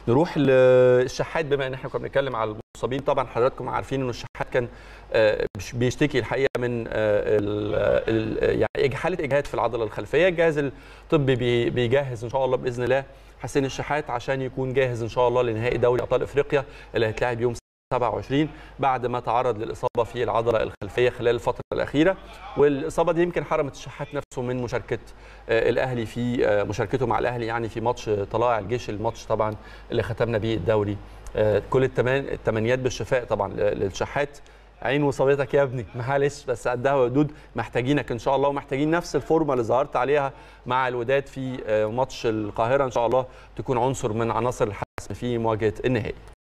نروح للشحات بما ان احنا كنا بنتكلم على المصابين طبعا حضراتكم عارفين انه الشحات كان آه، بيش- بيشتكي الحقيقه من آه، ال- ال- يعني حاله اجهاد في العضله الخلفيه الجهاز الطبي بي- بيجهز ان شاء الله باذن الله حسين الشحات عشان يكون جاهز ان شاء الله لنهائي دوري ابطال افريقيا اللي هيتلعب يوم 27 بعد ما تعرض للاصابه في العضله الخلفيه خلال الفتره الاخيره والاصابه دي يمكن حرمت الشحات نفسه من مشاركه آه، الاهلي في آه، مشاركته مع الاهلي يعني في ماتش طلائع الجيش الماتش طبعا اللي ختمنا بيه الدوري آه، كل التمان التمنيات بالشفاء طبعا ل- للشحات عين وصابتك يا ابني معلش بس قدها وقدود محتاجينك ان شاء الله ومحتاجين نفس الفورمه اللي ظهرت عليها مع الوداد في آه، ماتش القاهره ان شاء الله تكون عنصر من عناصر الحسم في مواجهه النهائي